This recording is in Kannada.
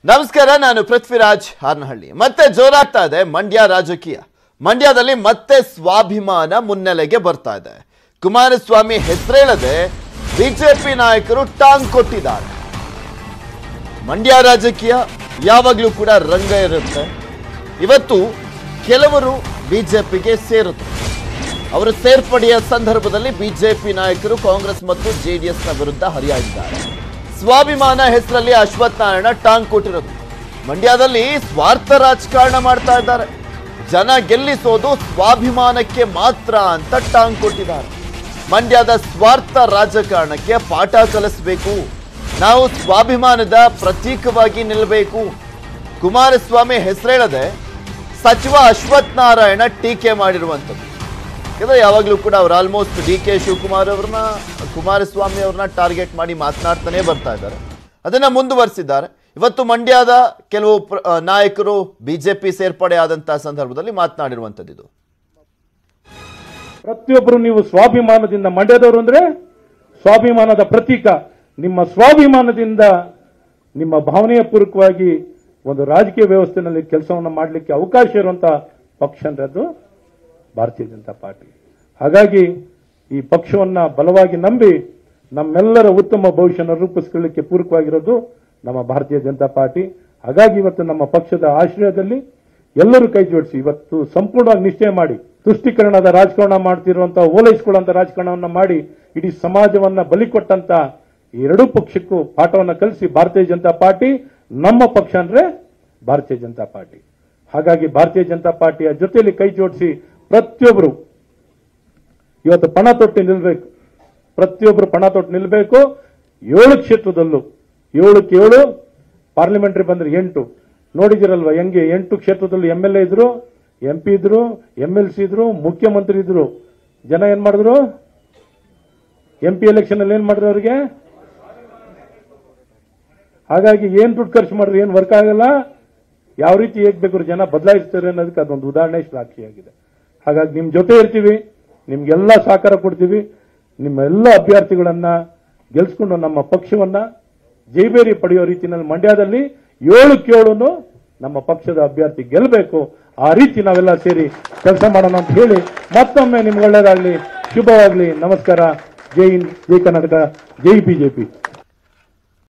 ನಮಸ್ಕಾರ ನಾನು ಪೃಥ್ವಿರಾಜ್ ಹಾರ್ನಹಳ್ಳಿ ಮತ್ತೆ ಜೋರಾಗ್ತಾ ಇದೆ ಮಂಡ್ಯ ರಾಜಕೀಯ ಮಂಡ್ಯದಲ್ಲಿ ಮತ್ತೆ ಸ್ವಾಭಿಮಾನ ಮುನ್ನೆಲೆಗೆ ಬರ್ತಾ ಇದೆ ಕುಮಾರಸ್ವಾಮಿ ಹೆಸರೇಳದೆ ಬಿಜೆಪಿ ನಾಯಕರು ಟಾಂಗ್ ಕೊಟ್ಟಿದ್ದಾರೆ ಮಂಡ್ಯ ರಾಜಕೀಯ ಯಾವಾಗಲೂ ಕೂಡ ರಂಗ ಇರುತ್ತೆ ಇವತ್ತು ಕೆಲವರು ಬಿಜೆಪಿಗೆ ಸೇರುತ್ತಾರೆ ಅವರ ಸೇರ್ಪಡೆಯ ಸಂದರ್ಭದಲ್ಲಿ ಬಿಜೆಪಿ ನಾಯಕರು ಕಾಂಗ್ರೆಸ್ ಮತ್ತು ಜೆಡಿಎಸ್ನ ವಿರುದ್ಧ ಹರಿಯಾಗಿದ್ದಾರೆ ಸ್ವಾಭಿಮಾನ ಹೆಸರಲ್ಲಿ ಅಶ್ವಥ್ ನಾರಾಯಣ ಟಾಂಗ್ ಕೊಟ್ಟಿರೋದು ಮಂಡ್ಯದಲ್ಲಿ ಸ್ವಾರ್ಥ ರಾಜಕಾರಣ ಮಾಡ್ತಾ ಇದ್ದಾರೆ ಜನ ಗೆಲ್ಲಿಸೋದು ಸ್ವಾಭಿಮಾನಕ್ಕೆ ಮಾತ್ರ ಅಂತ ಟಾಂಗ್ ಕೊಟ್ಟಿದ್ದಾರೆ ಮಂಡ್ಯದ ಸ್ವಾರ್ಥ ರಾಜಕಾರಣಕ್ಕೆ ಪಾಠ ಕಲಿಸಬೇಕು ನಾವು ಸ್ವಾಭಿಮಾನದ ಪ್ರತೀಕವಾಗಿ ನಿಲ್ಲಬೇಕು ಕುಮಾರಸ್ವಾಮಿ ಹೆಸರೇಳದೆ ಸಚಿವ ಅಶ್ವಥ್ ನಾರಾಯಣ ಟೀಕೆ ಮಾಡಿರುವಂಥದ್ದು ಯಾಕಂದ್ರೆ ಯಾವಾಗಲೂ ಕೂಡ ಅವ್ರು ಆಲ್ಮೋಸ್ಟ್ ಡಿ ಕೆ ಶಿವಕುಮಾರ್ ಅವ್ರನ್ನ ಕುಮಾರಸ್ವಾಮಿ ಅವ್ರನ್ನ ಟಾರ್ಗೆಟ್ ಮಾಡಿ ಮಾತನಾಡ್ತಾನೆ ಬರ್ತಾ ಇದ್ದಾರೆ ಅದನ್ನ ಮುಂದುವರಿಸಿದ್ದಾರೆ ಇವತ್ತು ಮಂಡ್ಯದ ಕೆಲವು ಪ್ರ- ಆ, ನಾಯಕರು ಬಿಜೆಪಿ ಸೇರ್ಪಡೆ ಆದಂತಹ ಸಂದರ್ಭದಲ್ಲಿ ಮಾತನಾಡಿರುವಂಥದ್ದು ಇದು ಪ್ರತಿಯೊಬ್ಬರು ನೀವು ಸ್ವಾಭಿಮಾನದಿಂದ ಮಂಡ್ಯದವರು ಅಂದ್ರೆ ಸ್ವಾಭಿಮಾನದ ಪ್ರತೀಕ ನಿಮ್ಮ ಸ್ವಾಭಿಮಾನದಿಂದ ನಿಮ್ಮ ಭಾವನೆಯ ಪೂರ್ವಕವಾಗಿ ಒಂದು ರಾಜಕೀಯ ವ್ಯವಸ್ಥೆನಲ್ಲಿ ಕೆಲಸವನ್ನು ಮಾಡಲಿಕ್ಕೆ ಅವಕಾಶ ಇರುವಂತಹ ಪಕ್ಷ ಅಂದ್ರೆ ಅದು ಭಾರತೀಯ ಜನತಾ ಪಾರ್ಟಿ ಹಾಗಾಗಿ ಈ ಪಕ್ಷವನ್ನ ಬಲವಾಗಿ ನಂಬಿ ನಮ್ಮೆಲ್ಲರ ಉತ್ತಮ ಭವಿಷ್ಯನ ರೂಪಿಸ್ಕೊಳ್ಳಿಕ್ಕೆ ಪೂರಕವಾಗಿರೋದು ನಮ್ಮ ಭಾರತೀಯ ಜನತಾ ಪಾರ್ಟಿ ಹಾಗಾಗಿ ಇವತ್ತು ನಮ್ಮ ಪಕ್ಷದ ಆಶ್ರಯದಲ್ಲಿ ಎಲ್ಲರೂ ಕೈ ಜೋಡಿಸಿ ಇವತ್ತು ಸಂಪೂರ್ಣವಾಗಿ ನಿಶ್ಚಯ ಮಾಡಿ ತುಷ್ಟೀಕರಣದ ರಾಜಕಾರಣ ಮಾಡ್ತಿರುವಂತಹ ಓಲೈಸ್ಕೊಳ್ಳುವಂತ ರಾಜಕಾರಣವನ್ನ ಮಾಡಿ ಇಡೀ ಸಮಾಜವನ್ನ ಬಲಿ ಕೊಟ್ಟಂತ ಈ ಎರಡೂ ಪಕ್ಷಕ್ಕೂ ಪಾಠವನ್ನ ಕಲಿಸಿ ಭಾರತೀಯ ಜನತಾ ಪಾರ್ಟಿ ನಮ್ಮ ಪಕ್ಷ ಅಂದ್ರೆ ಭಾರತೀಯ ಜನತಾ ಪಾರ್ಟಿ ಹಾಗಾಗಿ ಭಾರತೀಯ ಜನತಾ ಪಾರ್ಟಿಯ ಜೊತೆಯಲ್ಲಿ ಕೈ ಜೋಡಿಸಿ ಪ್ರತಿಯೊಬ್ಬರು ಇವತ್ತು ಪಣ ತೊಟ್ಟು ನಿಲ್ಬೇಕು ಪ್ರತಿಯೊಬ್ಬರು ಪಣ ತೊಟ್ಟು ನಿಲ್ಬೇಕು ಏಳು ಕ್ಷೇತ್ರದಲ್ಲೂ ಏಳಕ್ಕೆ ಏಳು ಪಾರ್ಲಿಮೆಂಟರಿ ಬಂದ್ರೆ ಎಂಟು ನೋಡಿದಿರಲ್ವಾ ಹೆಂಗೆ ಎಂಟು ಕ್ಷೇತ್ರದಲ್ಲೂ ಎಂ ಎಲ್ ಎ ಇದ್ರು ಎಂ ಪಿ ಇದ್ರು ಎಂ ಎಲ್ ಸಿ ಇದ್ರು ಮುಖ್ಯಮಂತ್ರಿ ಇದ್ರು ಜನ ಏನ್ ಮಾಡಿದ್ರು ಎಂ ಪಿ ಎಲೆಕ್ಷನ್ ಅಲ್ಲಿ ಏನ್ ಮಾಡಿದ್ರು ಅವರಿಗೆ ಹಾಗಾಗಿ ಏನ್ ದುಡ್ಡು ಖರ್ಚು ಮಾಡಿದ್ರೆ ಏನ್ ವರ್ಕ್ ಆಗಲ್ಲ ಯಾವ ರೀತಿ ಹೇಗ್ ಬೇಕಾದ್ರೂ ಜನ ಬದಲಾಯಿಸ್ತಾರೆ ಅನ್ನೋದಕ್ಕೆ ಅದೊಂದು ಉದಾಹರಣೆ ಸಾಕ್ಷಿಯಾಗಿದೆ ಹಾಗಾಗಿ ನಿಮ್ ಜೊತೆ ಇರ್ತೀವಿ ನಿಮ್ಗೆಲ್ಲ ಸಹಕಾರ ಕೊಡ್ತೀವಿ ನಿಮ್ಮ ಎಲ್ಲ ಅಭ್ಯರ್ಥಿಗಳನ್ನ ಗೆಲ್ಸ್ಕೊಂಡು ನಮ್ಮ ಪಕ್ಷವನ್ನ ಜೈಬೇರಿ ಪಡೆಯೋ ರೀತಿಯಲ್ಲಿ ಮಂಡ್ಯದಲ್ಲಿ ಏಳಕ್ಕೇಳು ನಮ್ಮ ಪಕ್ಷದ ಅಭ್ಯರ್ಥಿ ಗೆಲ್ಲಬೇಕು ಆ ರೀತಿ ನಾವೆಲ್ಲ ಸೇರಿ ಕೆಲಸ ಮಾಡೋಣ ಅಂತ ಹೇಳಿ ಮತ್ತೊಮ್ಮೆ ನಿಮ್ಗೆ ಒಳ್ಳೇದಾಗ್ಲಿ ಶುಭವಾಗ್ಲಿ ನಮಸ್ಕಾರ ಜೈ ಹಿಂದ್ ಜೈ ಕರ್ನಾಟಕ ಜೈ ಬಿಜೆಪಿ